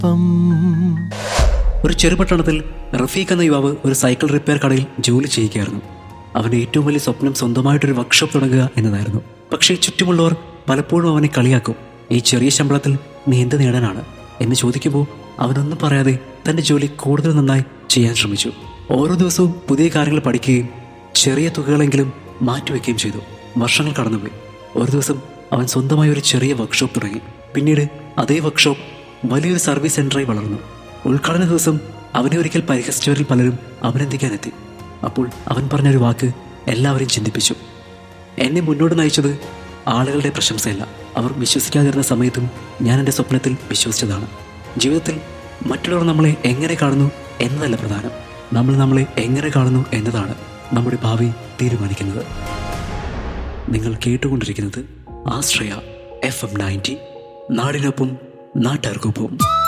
ഒപ്പം ഒരു ചെറുപട്ടണത്തിൽ റഫീഖ് എന്ന യുവാവ് ഒരു സൈക്കിൾ റിപ്പയർ കടയിൽ ജോലി ചെയ്യുകയായിരുന്നു അവന്റെ ഏറ്റവും വലിയ സ്വപ്നം സ്വന്തമായിട്ടൊരു വർക്ക്ഷോപ്പ് തുടങ്ങുക എന്നതായിരുന്നു പക്ഷേ ചുറ്റുമുള്ളവർ പലപ്പോഴും അവനെ കളിയാക്കും ഈ ചെറിയ ശമ്പളത്തിൽ നീ എന്ത് നേടാനാണ് എന്ന് ചോദിക്കുമ്പോൾ അവനൊന്നും പറയാതെ തന്റെ ജോലി കൂടുതൽ നന്നായി ചെയ്യാൻ ശ്രമിച്ചു ഓരോ ദിവസവും പുതിയ കാര്യങ്ങൾ പഠിക്കുകയും ചെറിയ തുകകളെങ്കിലും മാറ്റിവെക്കുകയും ചെയ്തു വർഷങ്ങൾ കടന്നുപോയി ഒരു ദിവസം അവൻ സ്വന്തമായി ഒരു ചെറിയ വർക്ക്ഷോപ്പ് തുടങ്ങി പിന്നീട് അതേ വർക്ക്ഷോപ്പ് വലിയൊരു സർവീസ് സെന്ററായി വളർന്നു ഉദ്ഘാടന ദിവസം അവനെ ഒരിക്കൽ പരിഹസിച്ചവരിൽ പലരും അഭിനന്ദിക്കാനെത്തി അപ്പോൾ അവൻ പറഞ്ഞൊരു വാക്ക് എല്ലാവരെയും ചിന്തിപ്പിച്ചു എന്നെ മുന്നോട്ട് നയിച്ചത് ആളുകളുടെ പ്രശംസയല്ല അവർ വിശ്വസിക്കാതിരുന്ന സമയത്തും ഞാൻ എൻ്റെ സ്വപ്നത്തിൽ വിശ്വസിച്ചതാണ് ജീവിതത്തിൽ മറ്റുള്ളവർ നമ്മളെ എങ്ങനെ കാണുന്നു എന്നതല്ല പ്രധാനം നമ്മൾ നമ്മളെ എങ്ങനെ കാണുന്നു എന്നതാണ് നമ്മുടെ ഭാവി തീരുമാനിക്കുന്നത് നിങ്ങൾ കേട്ടുകൊണ്ടിരിക്കുന്നത് ആശ്രയ എഫ് എം നയൻറ്റി നാടിനൊപ്പം നാട്ടുകാർക്കൊപ്പം